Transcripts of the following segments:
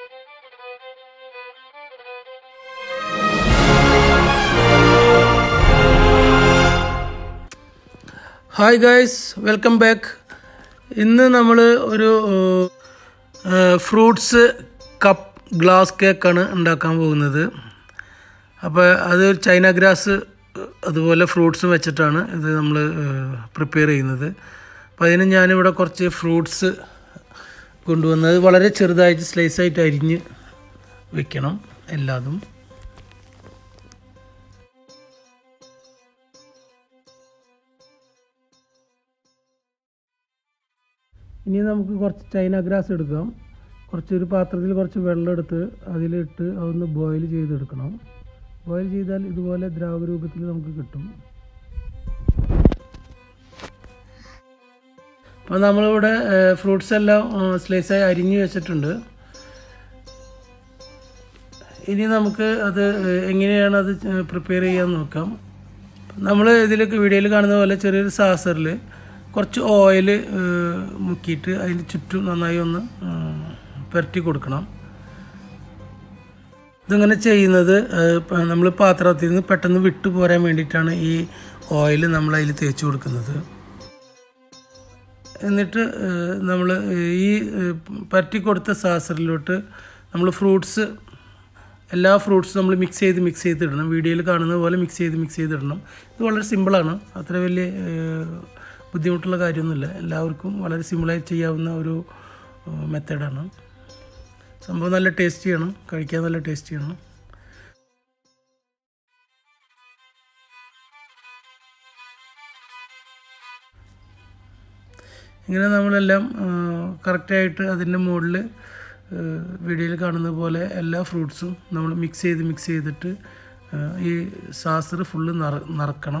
hi guys welcome back ഇന്ന് നമ്മൾ ഒരു ഫ്രൂട്ട്സ് കപ്പ് ഗ്ലാസ് കേക്കാണ് ഉണ്ടാക്കാൻ പോകുന്നത് അപ്പോൾ അത് ചൈന ഗ്രാസ് അതുപോലെ ഫ്രൂട്ട്സും വെച്ചിട്ടാണ് ഇത് നമ്മൾ പ്രിപ്പയർ ചെയ്യുന്നത് അപ്പോൾ അതിന് ഞാനിവിടെ കുറച്ച് ഫ്രൂട്ട്സ് കൊണ്ടുവന്നത് വളരെ ചെറുതായിട്ട് സ്ലൈസായിട്ട് അരിഞ്ഞ് വെക്കണം എല്ലാതും ഇനി നമുക്ക് കുറച്ച് ചൈന ഗ്രാസ് എടുക്കാം കുറച്ച് ഒരു പാത്രത്തിൽ കുറച്ച് വെള്ളം എടുത്ത് അതിലിട്ട് അതൊന്ന് ബോയിൽ ചെയ്തെടുക്കണം ബോയിൽ ചെയ്താൽ ഇതുപോലെ ദ്രാവക രൂപത്തിൽ നമുക്ക് കിട്ടും അപ്പോൾ നമ്മളിവിടെ ഫ്രൂട്ട്സ് എല്ലാം സ്ലൈസായി അരിഞ്ഞ് വെച്ചിട്ടുണ്ട് ഇനി നമുക്ക് അത് എങ്ങനെയാണ് അത് പ്രിപ്പയർ ചെയ്യാൻ നോക്കാം നമ്മൾ ഇതിലൊക്കെ വീഡിയോയിൽ കാണുന്ന പോലെ ചെറിയൊരു സാസറിൽ കുറച്ച് ഓയിൽ മുക്കിയിട്ട് അതിന് ചുറ്റും നന്നായി ഒന്ന് പുരട്ടി കൊടുക്കണം ഇതിങ്ങനെ ചെയ്യുന്നത് നമ്മൾ പാത്രത്തിൽ നിന്ന് പെട്ടെന്ന് വിട്ടു പോരാൻ വേണ്ടിയിട്ടാണ് ഈ ഓയിൽ നമ്മൾ അതിൽ തേച്ച് കൊടുക്കുന്നത് എന്നിട്ട് നമ്മൾ ഈ പരട്ടി കൊടുത്ത സാസറിലോട്ട് നമ്മൾ ഫ്രൂട്ട്സ് എല്ലാ ഫ്രൂട്ട്സും നമ്മൾ മിക്സ് ചെയ്ത് മിക്സ് ചെയ്തിടണം വീഡിയോയിൽ കാണുന്നത് പോലെ മിക്സ് ചെയ്ത് മിക്സ് ചെയ്തിടണം ഇത് വളരെ സിമ്പിളാണ് അത്ര വലിയ ബുദ്ധിമുട്ടുള്ള കാര്യമൊന്നുമില്ല എല്ലാവർക്കും വളരെ സിമ്പിളായി ചെയ്യാവുന്ന ഒരു മെത്തേഡാണ് സംഭവം നല്ല ടേസ്റ്റ് ചെയ്യണം കഴിക്കാൻ നല്ല ടേസ്റ്റ് ചെയ്യണം ഇങ്ങനെ നമ്മളെല്ലാം കറക്റ്റായിട്ട് അതിൻ്റെ മുകളിൽ വീഡിയോയിൽ കാണുന്ന പോലെ എല്ലാ ഫ്രൂട്ട്സും നമ്മൾ മിക്സ് ചെയ്ത് മിക്സ് ചെയ്തിട്ട് ഈ സാസർ ഫുള്ള് നിറ നിറക്കണം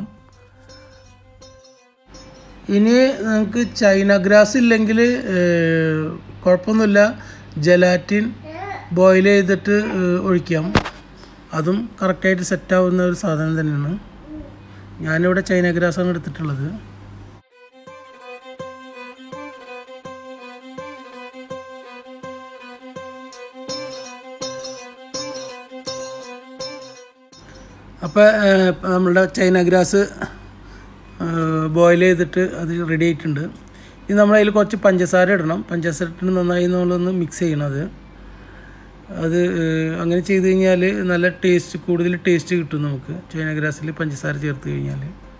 ഇനി നമുക്ക് ചൈന ഗ്രാസ് ഇല്ലെങ്കിൽ കുഴപ്പമൊന്നുമില്ല ജലാറ്റിൻ ബോയിൽ ചെയ്തിട്ട് ഒഴിക്കാം അതും കറക്റ്റായിട്ട് സെറ്റാവുന്ന ഒരു സാധനം തന്നെയാണ് ഞാനിവിടെ ചൈന ഗ്രാസാണ് എടുത്തിട്ടുള്ളത് അപ്പോൾ നമ്മളുടെ ചൈന ഗ്രാസ് ബോയിൽ ചെയ്തിട്ട് അത് റെഡി ആയിട്ടുണ്ട് ഇനി നമ്മൾ അതിൽ കുറച്ച് പഞ്ചസാര ഇടണം പഞ്ചസാര ഇട്ട് നന്നായി നമ്മളൊന്ന് മിക്സ് ചെയ്യണം അത് അത് അങ്ങനെ ചെയ്ത് കഴിഞ്ഞാൽ നല്ല ടേസ്റ്റ് കൂടുതൽ ടേസ്റ്റ് കിട്ടും നമുക്ക് ചൈന ഗ്രാസിൽ പഞ്ചസാര ചേർത്ത് കഴിഞ്ഞാൽ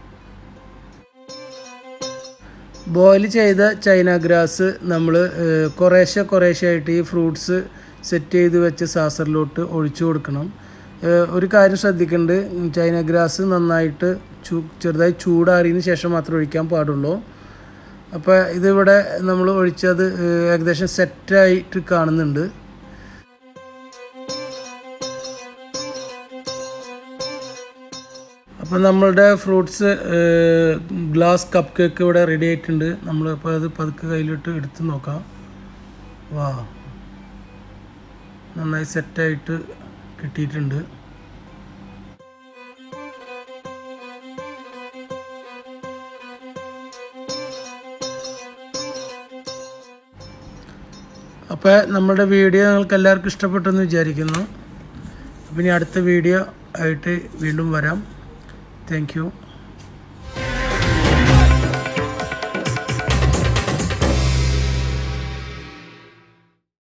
ബോയിൽ ചെയ്ത ചൈന ഗ്രാസ് നമ്മൾ കുറേശ്ശെ കുറേശ്ശെ ആയിട്ട് ഈ ഫ്രൂട്ട്സ് സെറ്റ് ചെയ്ത് വെച്ച സാസറിലോട്ട് ഒഴിച്ചു കൊടുക്കണം ഒരു കാര്യം ശ്രദ്ധിക്കേണ്ടത് ചൈന ഗ്രാസ് നന്നായിട്ട് ചൂ ചെറുതായി ചൂടാറിയതിന് ശേഷം മാത്രമേ ഒഴിക്കാൻ പാടുള്ളൂ അപ്പോൾ ഇതിവിടെ നമ്മൾ ഒഴിച്ചത് ഏകദേശം സെറ്റായിട്ട് കാണുന്നുണ്ട് അപ്പോൾ നമ്മളുടെ ഫ്രൂട്ട്സ് ഗ്ലാസ് കപ്പ് കേക്ക് ഇവിടെ റെഡി ആയിട്ടുണ്ട് നമ്മൾ അപ്പോൾ അത് പതുക്കെ കയ്യിലിട്ട് എടുത്ത് നോക്കാം വാ നന്നായി സെറ്റായിട്ട് കിട്ടിയിട്ടുണ്ട് അപ്പോൾ നമ്മുടെ വീഡിയോ നിങ്ങൾക്ക് എല്ലാവർക്കും ഇഷ്ടപ്പെട്ടെന്ന് വിചാരിക്കുന്നു അപ്പം ഇനി അടുത്ത വീഡിയോ ആയിട്ട് വീണ്ടും വരാം താങ്ക്